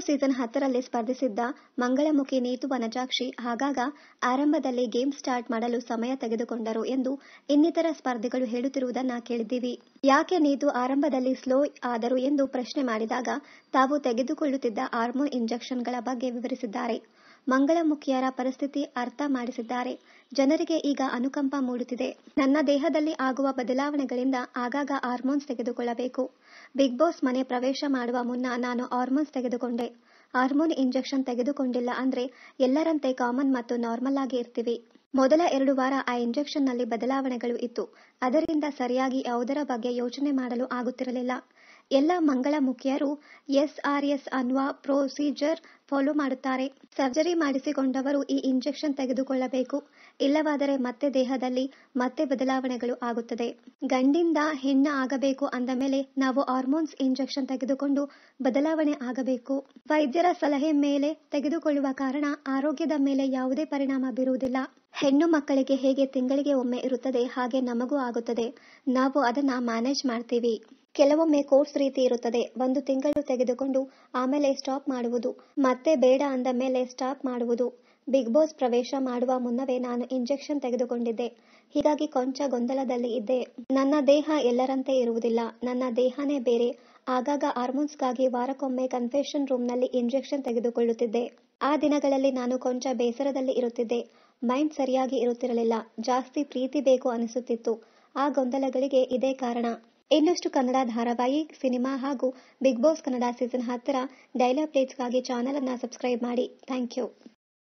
boss season ಹತ್ತರಲ್ಲಿ ಸ್ಪರ್ಧಿಸಿದ್ದ ಮಂಗಳಮುಖಿ ನೀತು ವನಜಾಕ್ಷಿ ಆಗಾಗ ಆರಂಭದಲ್ಲಿ ಗೇಮ್ ಸ್ಟಾರ್ಟ್ ಮಾಡಲು ಸಮಯ ತೆಗೆದುಕೊಂಡರು ಎಂದು ಇನ್ನಿತರ ಸ್ಪರ್ಧಿಗಳು ಹೇಳುತ್ತಿರುವುದನ್ನ ಕೇಳಿದ್ದೀವಿ ಯಾಕೆ ನೀತು ಆರಂಭದಲ್ಲಿ ಸ್ಲೋ ಆದರು ಎಂದು ಪ್ರಶ್ನೆ ಮಾಡಿದಾಗ ತಾವು ತೆಗೆದುಕೊಳ್ಳುತ್ತಿದ್ದ ಹಾರ್ಮೋನ್ ಇಂಜೆಕ್ಷನ್ಗಳ ಬಗ್ಗೆ ವಿವರಿಸಿದ್ದಾರೆ ಮಂಗಳಮುಖಿಯರ ಪರಿಸ್ಥಿತಿ ಅರ್ಥ ಮಾಡಿಸಿದ್ದಾರೆ ಜನರಿಗೆ ಈಗ ಅನುಕಂಪ ಮೂಡುತ್ತಿದೆ ನನ್ನ ದೇಹದಲ್ಲಿ ಆಗುವ ಬದಲಾವಣೆಗಳಿಂದ ಆಗಾಗ ಹಾರ್ಮೋನ್ಸ್ ತೆಗೆದುಕೊಳ್ಳಬೇಕು ಬಿಗ್ ಬಾಸ್ ಮನೆ ಪ್ರವೇಶ ಮಾಡುವ ಮುನ್ನ ನಾನು ಹಾರ್ಮೋನ್ಸ್ ತೆಗೆದುಕೊಂಡೆ ಹಾರ್ಮೋನ್ ಇಂಜೆಕ್ಷನ್ ತೆಗೆದುಕೊಂಡಿಲ್ಲ ಅಂದ್ರೆ ಎಲ್ಲರಂತೆ ಕಾಮನ್ ಮತ್ತು ನಾರ್ಮಲ್ ಆಗಿ ಇರ್ತೀವಿ ಮೊದಲ ಎರಡು ವಾರ ಆ ಇಂಜೆಕ್ಷನ್ ನಲ್ಲಿ ಬದಲಾವಣೆಗಳು ಇತ್ತು ಅದರಿಂದ ಸರಿಯಾಗಿ ಯಾವುದರ ಬಗ್ಗೆ ಯೋಚನೆ ಮಾಡಲು ಆಗುತ್ತಿರಲಿಲ್ಲ ಎಲ್ಲ ಮಂಗಳ ಮುಖಿಯರು ಎಸ್ಆರ್ಎಸ್ ಅನ್ನುವ ಪ್ರೊಸೀಜರ್ ಫಾಲೋ ಮಾಡುತ್ತಾರೆ ಸರ್ಜರಿ ಮಾಡಿಸಿಕೊಂಡವರು ಈ ಇಂಜೆಕ್ಷನ್ ತೆಗೆದುಕೊಳ್ಳಬೇಕು ಇಲ್ಲವಾದರೆ ಮತ್ತೆ ದೇಹದಲ್ಲಿ ಮತ್ತೆ ಬದಲಾವಣೆಗಳು ಆಗುತ್ತದೆ ಗಂಡಿಂದ ಹೆಣ್ಣ ಆಗಬೇಕು ಅಂದ ಮೇಲೆ ನಾವು ಹಾರ್ಮೋನ್ಸ್ ಇಂಜೆಕ್ಷನ್ ತೆಗೆದುಕೊಂಡು ಬದಲಾವಣೆ ಆಗಬೇಕು ವೈದ್ಯರ ಸಲಹೆ ಮೇಲೆ ತೆಗೆದುಕೊಳ್ಳುವ ಕಾರಣ ಆರೋಗ್ಯದ ಮೇಲೆ ಯಾವುದೇ ಪರಿಣಾಮ ಬೀರುವುದಿಲ್ಲ ಹೆಣ್ಣು ಮಕ್ಕಳಿಗೆ ಹೇಗೆ ತಿಂಗಳಿಗೆ ಒಮ್ಮೆ ಇರುತ್ತದೆ ಹಾಗೆ ನಮಗೂ ಆಗುತ್ತದೆ ನಾವು ಅದನ್ನ ಮ್ಯಾನೇಜ್ ಮಾಡ್ತೀವಿ ಕೆಲವೊಮ್ಮೆ ಕೋರ್ಸ್ ರೀತಿ ಇರುತ್ತದೆ ಒಂದು ತಿಂಗಳು ತೆಗೆದುಕೊಂಡು ಆಮೇಲೆ ಸ್ಟಾಪ್ ಮಾಡುವುದು ಮತ್ತೆ ಬೇಡ ಅಂದ ಮೇಲೆ ಸ್ಟಾಪ್ ಮಾಡುವುದು ಬಿಗ್ ಬಾಸ್ ಪ್ರವೇಶ ಮಾಡುವ ಮುನ್ನವೇ ನಾನು ಇಂಜೆಕ್ಷನ್ ತೆಗೆದುಕೊಂಡಿದ್ದೆ ಹೀಗಾಗಿ ಕೊಂಚ ಗೊಂದಲದಲ್ಲಿ ಇದ್ದೆ ನನ್ನ ದೇಹ ಎಲ್ಲರಂತೆ ಇರುವುದಿಲ್ಲ ನನ್ನ ದೇಹನೇ ಬೇರೆ ಆಗಾಗ ಹಾರ್ಮೋನ್ಸ್ಗಾಗಿ ವಾರಕ್ಕೊಮ್ಮೆ ಕನ್ಫೆಷನ್ ರೂಮ್ನಲ್ಲಿ ಇಂಜೆಕ್ಷನ್ ತೆಗೆದುಕೊಳ್ಳುತ್ತಿದ್ದೆ ಆ ದಿನಗಳಲ್ಲಿ ನಾನು ಕೊಂಚ ಬೇಸರದಲ್ಲಿ ಇರುತ್ತಿದ್ದೆ ಮೈಂಡ್ ಸರಿಯಾಗಿ ಇರುತ್ತಿರಲಿಲ್ಲ ಜಾಸ್ತಿ ಪ್ರೀತಿ ಬೇಕು ಅನಿಸುತ್ತಿತ್ತು ಆ ಗೊಂದಲಗಳಿಗೆ ಇದೇ ಕಾರಣ ಇನ್ನಷ್ಟು ಕನ್ನಡ ಧಾರಾವಾಹಿ ಸಿನಿಮಾ ಹಾಗೂ ಬಿಗ್ ಬಾಸ್ ಕನ್ನಡ ಸೀಸನ್ ಹತ್ತರ ಡೈಲಾಗ್ ಪ್ಲೇಟ್ಸ್ಗಾಗಿ ಚಾನಲ್ ಅನ್ನ ಸಬ್ಸ್ಕ್ರೈಬ್ ಮಾಡಿ ಥ್ಯಾಂಕ್ ಯು